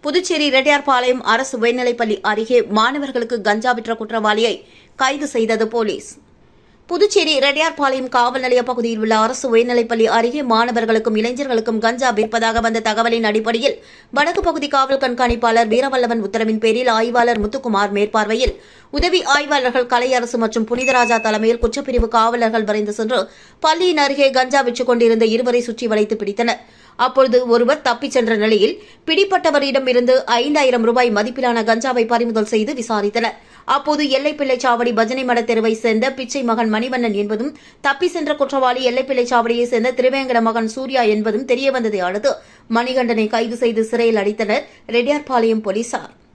புதுச்சேரி ரெட்டியார்பாளையம் அரசு உயர்நிலைப்பள்ளி அருகே மாணவர்களுக்கு கஞ்சா விற்ற குற்றவாளியை கைது செய்தது போலீஸ் புதுச்சேரி ரெட்டியார்பாளையம் காவல் நிலைய பகுதியில் உள்ள அரசு உயர்நிலைப்பள்ளி அருகே மாணவர்களுக்கும் இளைஞர்களுக்கும் கஞ்சா விற்பதாக வந்த தகவலின் அடிப்படையில் வடக்கு பகுதி காவல் கண்காணிப்பாளர் வீரவல்லவன் உத்தரவின் பேரில் ஆய்வாளர் முத்துக்குமார் மேற்பார்வையில் உதவி ஆய்வாளர்கள் கலையரசு மற்றும் புனிதராஜா தலைமையில் குற்றப்பிரிவு காவலர்கள் விரைந்து சென்று பள்ளியின் அருகே கஞ்சா விற்றுக் கொண்டிருந்த இருவரை சுற்றி வளைத்து பிடித்தனர் அப்பொழுது ஒருவர் தப்பிச் சென்ற நிலையில் பிடிப்பட்டவரிடம் இருந்து ஐந்தாயிரம் ரூபாய் மதிப்பிலான கஞ்சாவை பறிமுதல் செய்து விசாரித்தனர் அப்போது எல்லைப்பிள்ளை சாவடி பஜனை மட தெருவை சேர்ந்த பிச்சை மகன் மணிவண்ணன் என்பதும் தப்பி சென்ற குற்றவாளி எல்லைப்பிள்ளை சாவடியை சேர்ந்த திருவேங்கட மகன் சூர்யா என்பதும் தெரியவந்ததை அடுத்து மணிகண்டனை கைது செய்து சிறையில் அடைத்தனர் ரெட்டியார்பாளையம் போலீசார்